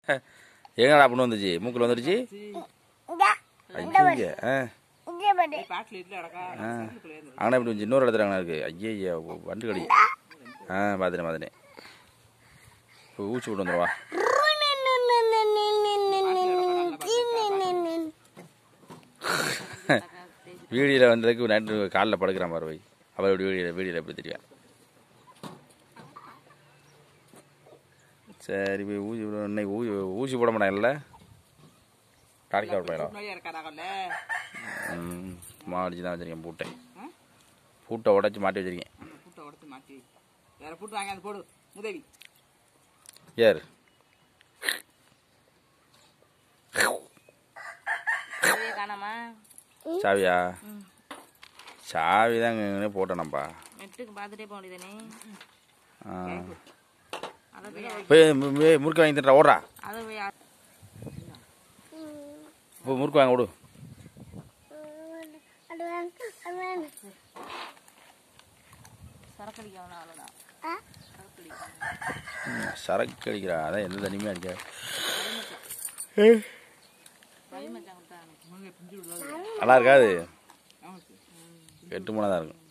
எங்கடா அப்படின்னு வந்துச்சு மூக்கில் வந்துருச்சு ஐயோ ஆ பாட்டில் இட்லி அடக்கா ஆ ஆனால் இப்படி வந்துச்சு இன்னொரு இடத்துல அங்கே இருக்கு ஐயய்யா வண்டு கடி ஆ பார்த்துட்டேன் பார்த்துட்டேன் இப்போ ஊச்சி விட்டு வந்துடுவா வீடியோவில் வந்ததுக்கு நைட்டு காலில் படுக்கிறான் பாரு வை அவர் இப்படி வீடியோவில் வீடியோவில் எப்படி தெரியும் சரி போய் ஊசி விட- இன்னைக்கு ஊசி ஊசி போட மாட்டாங்கல்ல டாக்டர் போயிடும் நோயா இருக்காராங்கல்ல ம் சும்மா அடிச்சு தான் வச்சுருக்கேன் பூட்டை பூட்டை உடச்சி மாட்டி வச்சிருக்கேன் புட்டை உடச்சு மாற்றி வேற புட்டு வாங்கி அது போடு உதவி யார் காணாமா சாவியா சாவி தான் இங்கே போட்டேனப்பா நெட்டுக்கு பார்த்துட்டே போக வேண்டியதானே ஆ. அதை போய் போய் மு- மு- முறுக்கு வாங்கி தட்டுறா ஓடுறா அதை போய் இப்போ முறுக்கு வாங்க விடு சரக்கடிக்க அவனை அவ்வளோதான் ம், சரக்கு அடிக்கிறா அதான் எந்த தனியுமே அடிக்க வழி மச்சான் கொடுத்தா எனக்கு நல்லா இருக்காது ஆமாம் கெட்டு போனதாக இருக்கும்